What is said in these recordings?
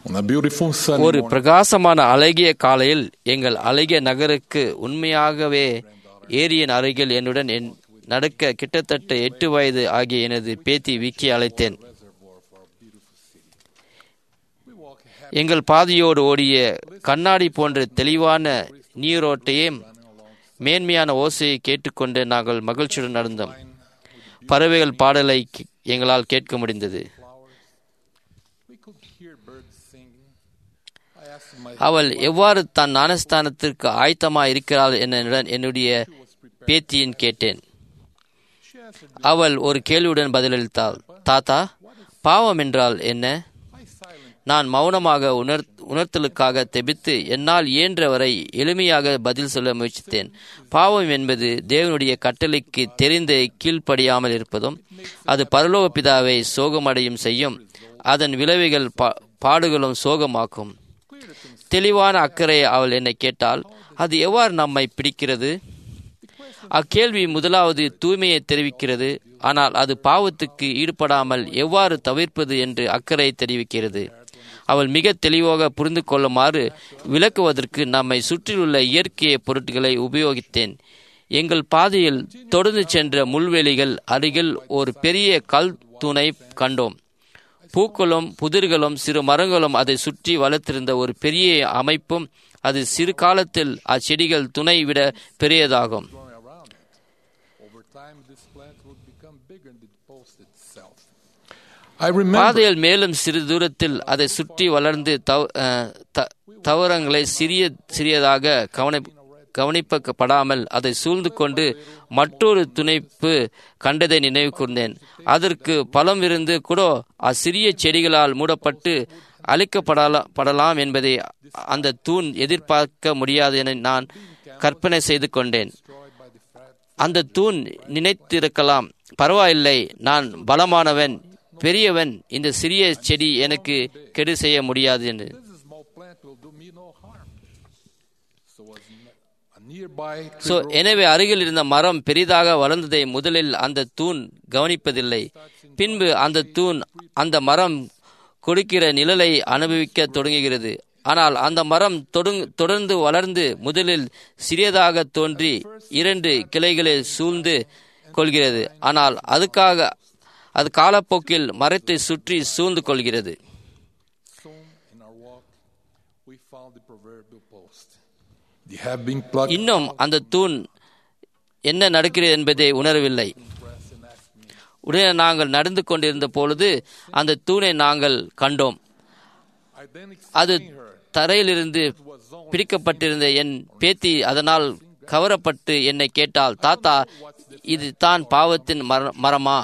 On a beautiful sunny ஒரு morning, பிரகாசமான அழகிய காலையில் எங்கள் அழகிய நகருக்கு உண்மையாகவே ஏரியின் அருகில் என்னுடன் என் நடக்க கிட்டத்தட்ட எட்டு வயது ஆகிய எனது பேத்தி விக்கி அழைத்தேன் எங்கள் பாதையோடு ஓடிய கண்ணாடி போன்ற தெளிவான நீரோட்டையும் மேன்மையான ஓசையை கேட்டுக்கொண்டு நாங்கள் மகிழ்ச்சியுடன் நடந்தோம் பறவைகள் பாடலை கே- எங்களால் கேட்க முடிந்தது we could hear birds singing. I asked my அவள் எவ்வாறு தன் ஞானஸ்தானத்திற்கு ஆயத்தமாக இருக்கிறாள் என என்னுடைய பேத்தியின் கேட்டேன் she answered, அவள் ஒரு கேள்வியுடன் பதிலளித்தாள் தாத்தா பாவம் என்றால் என்ன I silent நான் மௌனமாக உணர் உணர்த்தலுக்காக தெபித்து என்னால் இயன்றவரை எளிமையாக பதில் சொல்ல முயற்சித்தேன் பாவம் என்பது தேவனுடைய கட்டளைக்கு தெரிந்து கீழ்ப்படியாமல் இருப்பதும் அது பரலோக பிதாவை சோகமடையும் செய்யும் அதன் விளைவுகள் பா- பாடுகளும் சோகமாக்கும் தெளிவான அக்கறை அவள் என்னை கேட்டால் அது எவ்வாறு நம்மை பிடிக்கிறது அக்கேள்வி முதலாவது தூய்மையை தெரிவிக்கிறது ஆனால் அது பாவத்துக்கு ஈடுபடாமல் எவ்வாறு தவிர்ப்பது என்று அக்கறை தெரிவிக்கிறது அவள் மிக தெளிவாக புரிந்து கொள்ளுமாறு விளக்குவதற்கு நம்மை சுற்றியுள்ள இயற்கை பொருட்களை உபயோகித்தேன் எங்கள் பாதையில் தொடர்ந்து சென்ற முள்வெளிகள் அருகில் ஒரு பெரிய கல் தூணை கண்டோம் பூக்களும் புதிர்களும் சிறு மரங்களும் அதை சுற்றி வளர்த்திருந்த ஒரு பெரிய அமைப்பும் அது சிறு காலத்தில் அச்செடிகள் துணை விட பெரியதாகும் growing around it. Over time, this plant would become bigger than the post itself. I remember பாதையில் மேலும் சிறு தூரத்தில் அதை சுற்றி வளர்ந்து தவ- அஹ், த- தவறங்களை சிறிய சிறியதாக கவனி கவனிப்பப்படாமல் அதை சூழ்ந்து கொண்டு மற்றொரு துணைப்பு கண்டதை நினைவு கூர்ந்தேன் அதற்கு பலம் இருந்து கூட அச்சிறிய செடிகளால் மூடப்பட்டு அழிக்கப்படலாம் படலாம் என்பதை அந்த தூண் எதிர்பார்க்க முடியாது என நான் கற்பனை செய்து கொண்டேன் அந்த தூண் நினைத்திருக்கலாம் பரவாயில்லை நான் பலமானவன் பெரியவன் இந்த சிறிய செடி எனக்கு கெடு செய்ய முடியாது என்று this small plant will do me no harm. So was n- a nearby tree so எனவே அருகில் இருந்த மரம் பெரிதாக வளர்ந்ததை முதலில் அந்த தூண் கவனிப்பதில்லை பின்பு அந்த தூண் அந்த மரம் கொடுக்கிற நிழலை அனுபவிக்க தொடங்குகிறது ஆனால் அந்த மரம் தொடுங்- தொடர்ந்து வளர்ந்து முதலில் சிறியதாக தோன்றி இரண்டு கிளைகளை சூழ்ந்து கொள்கிறது ஆனால் அதுக்காக அது காலப்போக்கில் மரத்தை சுற்றி சூழ்ந்து கொள்கிறது soon in our walk, we found the proverbial post. They have been plucked இன்னும் அந்த தூண் என்ன நடக்கிறது என்பதை உணரவில்லை உடனே நாங்கள் நடந்து கொண்டிருந்த பொழுது அந்த தூணை நாங்கள் கண்டோம் I then அது explained her தரையிலிருந்து பிடிக்கப்பட்டிருந்த என் பேத்தி அதனால் கவரப்பட்டு என்னை கேட்டால் தாத்தா இது தான் பாவத்தின் மர- மரமா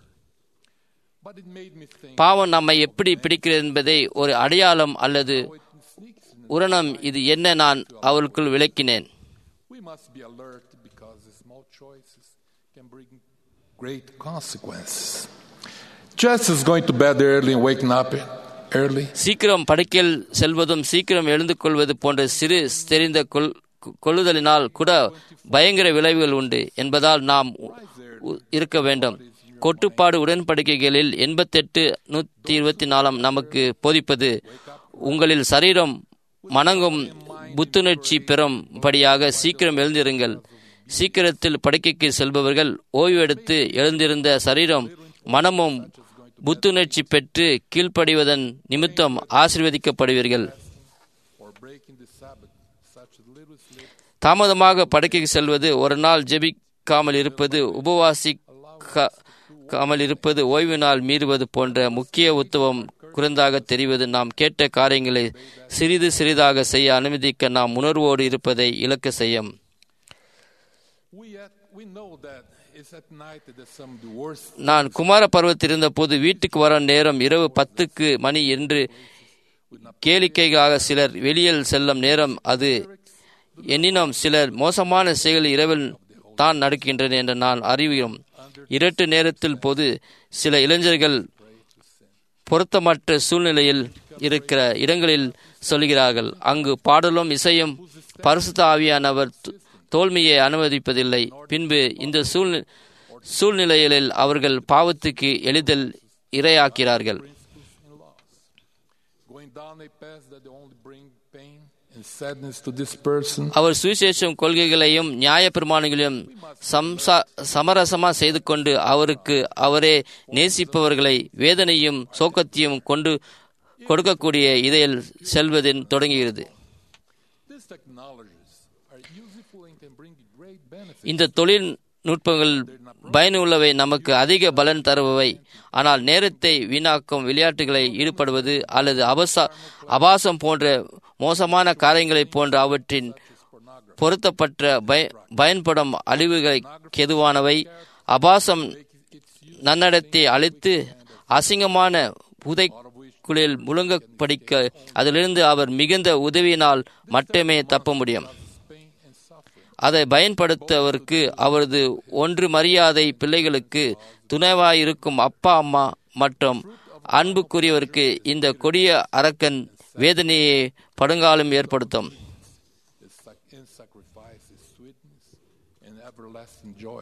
but it made me think பாவம் நம்மை எப்படி பிடிக்கிறது என்பதை ஒரு அடையாளம் அல்லது it sneaks in. உரணம் இது என்ன நான் அவளுக்குள் விளக்கினேன் We must be alert because the small choices can bring great consequences. Jess is going to bed early and waking up early. சீக்கிரம் படுக்கையில் செல்வதும் சீக்கிரம் எழுந்து கொள்வது போன்ற சிறு தெரிந்த கொள் கொள்ளுதலினால் கூட பயங்கர விளைவுகள் உண்டு என்பதால் நாம் உ- உ- இருக்க வேண்டும் கொட்டுப்பாடு உடன்படிக்கைகளில் எண்பத்தெட்டு நூற்றி இருபத்தி நாலாம் நமக்கு போதிப்பது உங்களில் சரீரம் மனங்கும் புத்துணர்ச்சி பெறும்படியாக சீக்கிரம் எழுந்திருங்கள் சீக்கிரத்தில் படுக்கைக்கு செல்பவர்கள் ஓய்வெடுத்து எழுந்திருந்த சரீரம் மனமும் புத்துணர்ச்சி பெற்று கீழ்ப்படிவதன் நிமித்தம் ஆசீர்வதிக்கப்படுவீர்கள் or breaking the Sabbath, such as little sleep தாமதமாக படுக்கைக்கு செல்வது ஒரு நாள் ஜெபிக்காமல் இருப்பது உபவாசிக்காமல் இருப்பது ஓய்வு நாள் மீறுவது போன்ற முக்கிய உத்துவம் குறைந்தாக தெரிவது நாம் கேட்ட காரியங்களை சிறிது சிறிதாக செய்ய அனுமதிக்க நாம் உணர்வோடு இருப்பதை இலக்கு செய்யும் We, at, we know that it's at night that some of the worst நான் குமார பருவத்தில் இருந்தபோது வீட்டுக்கு வர நேரம் இரவு பத்துக்கு மணி என்று கேளிக்கைக்காக சிலர் வெளியில் செல்லும் நேரம் அது எனினும் சிலர் மோசமான செயல் இரவில் தான் நடக்கின்றன என்று நான் அறிவுகிறோம் இரட்டு நேரத்தில் போது சில இளைஞர்கள் பொருத்தமற்ற சூழ்நிலையில் இருக்கிற இடங்களில் சொல்கிறார்கள் அங்கு பாடலும் இசையும் பரிசுத்த ஆவியானவர் தோ- தோல்மையை அனுமதிப்பதில்லை பின்பு இந்த சூழ் சூழ்நிலைகளில் அவர்கள் பாவத்துக்கு எளிதில் இரையாக்கிறார்கள் going down a path that only bring pain and sadness to this person. அவர் சுவிசேஷம் கொள்கைகளையும் நியாய பிரமாணங்களையும் சம்சா சமரசமா செய்து கொண்டு அவருக்கு அவரே நேசிப்பவர்களை வேதனையும் சோக்கத்தையும் கொண்டு கொடுக்கக்கூடிய இதையில் செல்வதின் தொடங்குகிறது These technologies are useful and can bring great benefit. இந்த தொழில்நுட்பங்கள் பயனுள்ளவை நமக்கு அதிக பலன் தருபவை ஆனால் நேரத்தை வீணாக்கும் விளையாட்டுகளை ஈடுபடுவது அல்லது அபசா அபாசம் போன்ற மோசமான காரியங்களை போன்ற அவற்றின் பொருத்தப்பட்ட பய பயன்படும் அழிவுகளுக்கு எதுவானவை அபாசம் நன்னடத்தை அழித்து அசிங்கமான புதைக்குழில் முழுங்க படிக்க அதிலிருந்து அவர் மிகுந்த உதவியினால் மட்டுமே தப்ப முடியும் Pain and suffering. அதை பயன்படுத்தவருக்கு அவரது ஒன்று மரியாதை பிள்ளைகளுக்கு துணைவாயிருக்கும் அப்பா அம்மா மற்றும் அன்புக்குரியவருக்கு இந்த கொடிய அரக்கன் வேதனையை படுங்காலம் ஏற்படுத்தும் His sac- in sacrifice is sweetness and everlasting joy.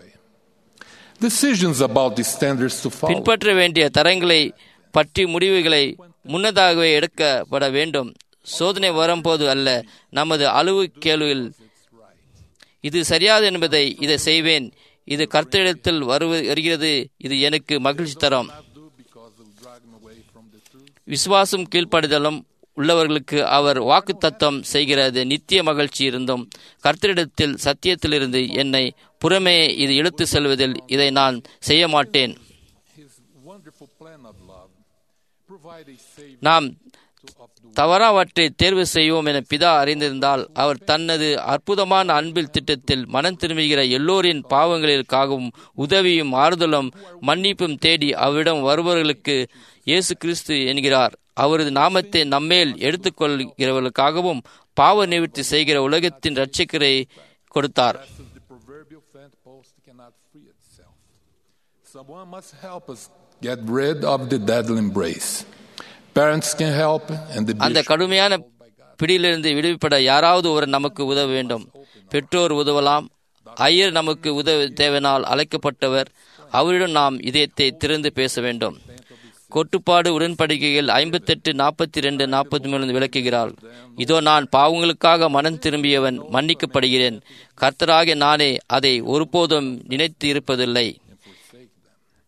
Decisions about the standards to follow. பின்பற்ற வேண்டிய தரங்களை பற்றி முடிவுகளை முன்னதாகவே எடுக்கப்பட வேண்டும் சோதனை வரும்போது அல்ல நமது அளவு கேள்வியில் இது சரியாது என்பதை இதை செய்வேன் இது கர்த்தரிடத்தில் வருவது வருகிறது இது எனக்கு மகிழ்ச்சி தரும் Not do because it will drag me away from the truth. விசுவாசம் கீழ்ப்படுதலும் உள்ளவர்களுக்கு அவர் வாக்கு தத்தம் செய்கிறது நித்திய மகிழ்ச்சி இருந்தும் கர்த்தரிடத்தில் சத்தியத்திலிருந்து என்னை புறமே இது இழுத்து செல்வதில் இதை நான் செய்ய மாட்டேன் His wonderful plan of love provide a savior நாம் to of the தவறாவற்றை தேர்வு செய்வோம் என பிதா அறிந்திருந்தால் அவர் தனது அற்புதமான அன்பில் திட்டத்தில் மனம் திரும்புகிற எல்லோரின் பாவங்களிற்காகவும் உதவியும் ஆறுதலும் மன்னிப்பும் தேடி அவரிடம் வருபவர்களுக்கு இயேசு கிறிஸ்து என்கிறார் அவரது நாமத்தை நம்மேல் எடுத்துக்கொள்கிறவர்களுக்காகவும் பாவ நிவர்த்தி செய்கிற உலகத்தின் இரட்சகரை கொடுத்தார் As the proverbial fence post cannot free itself. Someone must help us get rid of the deadly embrace. Parents can help, and the அந்த bishop கடுமையான பிடியிலிருந்து விடுவிப்பட யாராவது ஒரு நமக்கு உதவ வேண்டும் பெற்றோர் உதவலாம் ஐயர் நமக்கு உதவி தேவனால் அழைக்கப்பட்டவர் அவரிடம் நாம் இதயத்தை திறந்து பேச வேண்டும் கோட்டுப்பாடு உடன்படிக்கைகள் ஐம்பத்தெட்டு நாற்பத்தி ரெண்டு நாற்பத்தி மூணு விளக்குகிறாள் இதோ நான் பாவங்களுக்காக மனம் திரும்பியவன் மன்னிக்கப்படுகிறேன் கர்த்தராகிய நானே அதை ஒருபோதும் நினைத்து இருப்பதில்லை forsake them.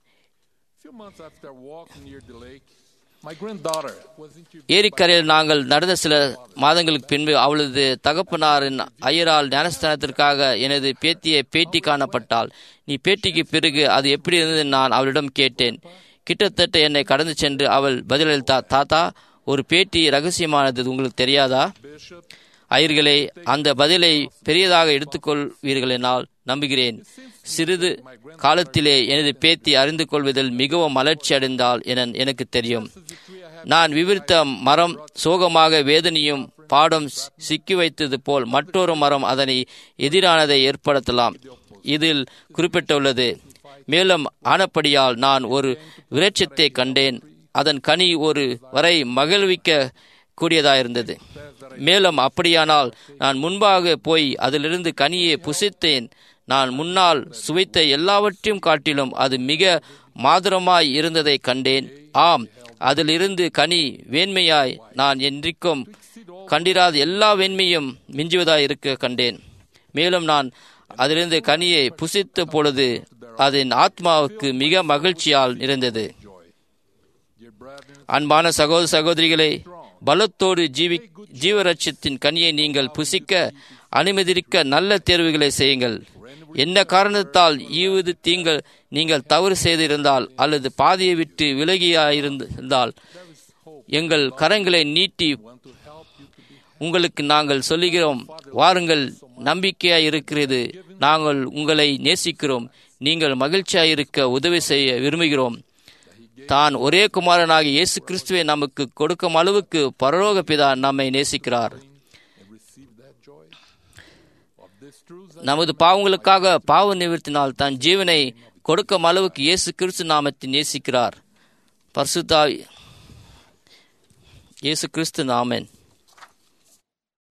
A few months after walking near the lake, my granddaughter was interviewed ஏரிக்கரையில் நாங்கள் நடந்த சில மாதங்களுக்கு பின்பு அவளது தகப்பனாரின் ஐயரால் ஞானஸ்தானத்திற்காக எனது பேத்தியை பேட்டி காணப்பட்டாள் நீ பேட்டிக்கு பிறகு அது எப்படி இருந்தது நான் அவளிடம் கேட்டேன் கிட்டத்தட்ட என்னை கடந்து சென்று அவள் பதிலளித்தா தாத்தா ஒரு பேட்டி ரகசியமானது உங்களுக்கு தெரியாதா bishop. ஐயர்களே அந்த பதிலை பெரியதாக எடுத்துக்கொள்வீர்கள் என்னால் நம்புகிறேன் சிறிது காலத்திலே எனது பேத்தி அறிந்து கொள்வதில் மிகவும் மலர்ச்சி அடைந்தால் என எனக்கு தெரியும் நான் விவரித்த மரம் சோகமாக வேதனையும் பாடம் சிக்கி வைத்தது போல் மற்றொரு மரம் அதனை எதிரானதை ஏற்படுத்தலாம் இதில் குறிப்பிட்டுள்ளது மேலும் ஆனப்படியால் நான் ஒரு விரட்சத்தை கண்டேன் அதன் கனி ஒரு வரை மகிழ்விக்க கூடியதாயிருந்தது மேலும் அப்படியானால் நான் முன்பாக போய் அதிலிருந்து கனியை புசித்தேன் நான் முன்னால் சுவைத்த எல்லாவற்றையும் காட்டிலும் அது மிக மாதுரமாய் இருந்ததை கண்டேன் ஆம் அதிலிருந்து கனி வேண்மையாய் நான் என்றைக்கும் கண்டிராத எல்லா வெண்மையும் மிஞ்சுவதாய் இருக்க கண்டேன் மேலும் நான் அதிலிருந்து கனியை புசித்த பொழுது அதன் ஆத்மாவுக்கு மிக மகிழ்ச்சியால் இருந்தது Joy. Dear brethren, அன்பான சகோதர சகோதரிகளே பலத்தோடு ஜீவி ஜீவரட்சத்தின் கனியை நீங்கள் புசிக்க அனுமதிக்க நல்ல தேர்வுகளை செய்யுங்கள் என்ன காரணத்தால் ஈவது தீங்கள் நீங்கள் தவறு செய்திருந்தால் அல்லது பாதையை விட்டு விலகியாயிருந்தால் எங்கள் கரங்களை நீட்டி want to help you to be உங்களுக்கு நாங்கள் சொல்லுகிறோம் வாருங்கள் நம்பிக்கையாய் இருக்கிறது நாங்கள் உங்களை நேசிக்கிறோம் நீங்கள் மகிழ்ச்சியாய் இருக்க உதவி செய்ய விரும்புகிறோம் தான் ஒரே குமாரனாகிய இயேசு கிறிஸ்துவை நமக்கு கொடுக்கும் அளவுக்கு பரலோக பிதா நம்மை நேசிக்கிறார் and receive that joy of this truth. நமது பாவங்களுக்காக பாவ நிவர்த்தினால் தன் ஜீவனை கொடுக்கும் அளவுக்கு இயேசு கிறிஸ்து நாமத்தை நேசிக்கிறார் பரிசுத்தா இயேசு கிறிஸ்து நாமன்